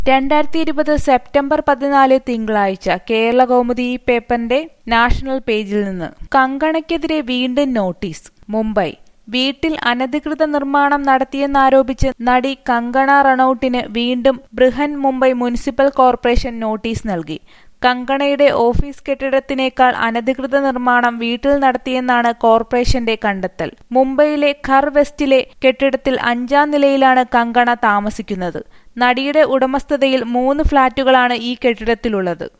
രണ്ടായിരത്തി ഇരുപത് സെപ്റ്റംബർ പതിനാല് തിങ്കളാഴ്ച കേരള കൗമുദി പേപ്പറിന്റെ നാഷണൽ പേജിൽ നിന്ന് കങ്കണയ്ക്കെതിരെ വീണ്ടും നോട്ടീസ് മുംബൈ വീട്ടിൽ അനധികൃത നിർമ്മാണം നടത്തിയെന്നാരോപിച്ച് നടി കങ്കണ റണൌട്ടിന് വീണ്ടും Brihan Mumbai municipal corporation notice നൽകി കങ്കണയുടെ ഓഫീസ് കെട്ടിടത്തിനേക്കാൾ അനധികൃത നിർമ്മാണം വീട്ടിൽ നടത്തിയെന്നാണ് കോർപ്പറേഷന്റെ കണ്ടെത്തൽ മുംബൈയിലെ ഖർ വെസ്റ്റിലെ കെട്ടിടത്തിൽ അഞ്ചാം നിലയിലാണ് കങ്കണ താമസിക്കുന്നത് നടിയുടെ ഉടമസ്ഥതയിൽ മൂന്ന് ഫ്ളാറ്റുകളാണ് ഈ കെട്ടിടത്തിലുള്ളത്